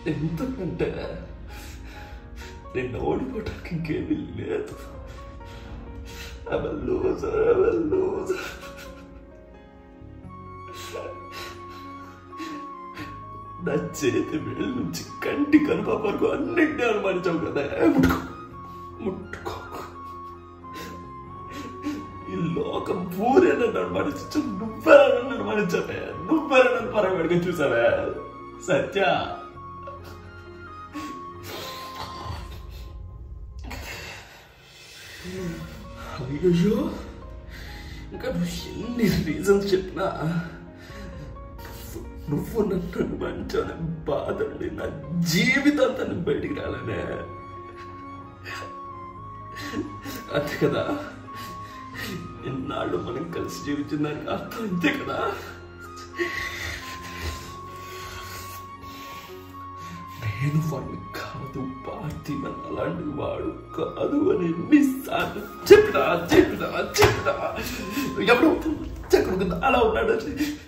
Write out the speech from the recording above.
ఎందుకంటే నిన్ను ఓడిపోవటానికి ఇంకేమీ లేదు I'm a loser, I'm a loser. నా చేతి వేళ్ళ నుంచి కంటి కనుప వరకు అన్నింటినీ అనుమానించావు కదా ముట్టుకో ముట్టుకో ఈ లోకం ఊరే నన్ను అనుమానించు నువ్వే నన్ను అనుమానించావే నువ్వే నన్ను పరగడిగా చూసావే సత్య అయ్యో ఇంకా నువ్వు ఎన్ని రీజన్స్ చెప్పినా నువ్వు నన్ను అనుమానించాలని బాధండి నా జీవితంతో నేను బయటికి రాలేనే అంతే కదా ఇన్నాళ్ళు మనం కలిసి జీవించిందానికి అర్థం అంతే కదా నేను వాడిని కాదు పార్థివన్ అలాంటి వాడు కాదు అని ఎన్నిసార్లు చెప్పినా చెప్పినా చెప్పినా ఎవరు చక్రం కింద అలా ఉన్నాడు